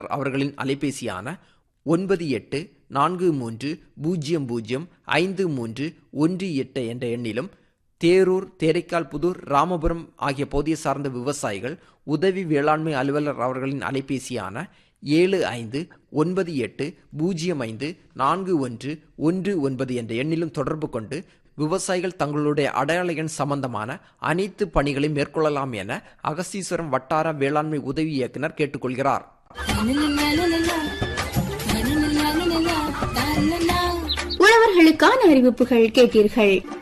அவர்களின் அலைபேசியான ஒன்பது எட்டு நான்கு மூன்று பூஜ்ஜியம் பூஜ்ஜியம் ஐந்து மூன்று ஒன்று எட்டு என்ற எண்ணிலும் தேரூர் தேரைக்கால் புதூர் ராமபுரம் ஆகிய பகுதியை சார்ந்த விவசாயிகள் உதவி வேளாண்மை அலுவலர் அவர்களின் அலைபேசியான ஏழு ஐந்து ஒன்பது எட்டு பூஜ்ஜியம் ஐந்து நான்கு ஒன்று ஒன்று ஒன்பது என்ற எண்ணிலும் தொடர்பு கொண்டு விவசாயிகள் தங்களுடைய அடையாள எண் சம்பந்தமான அனைத்து பணிகளையும் மேற்கொள்ளலாம் என அகஸ்தீஸ்வரம் வட்டார வேளாண்மை உதவி இயக்குனர் கேட்டுக்கொள்கிறார் உழவர்களுக்கான அறிவிப்புகள் கேட்டீர்கள்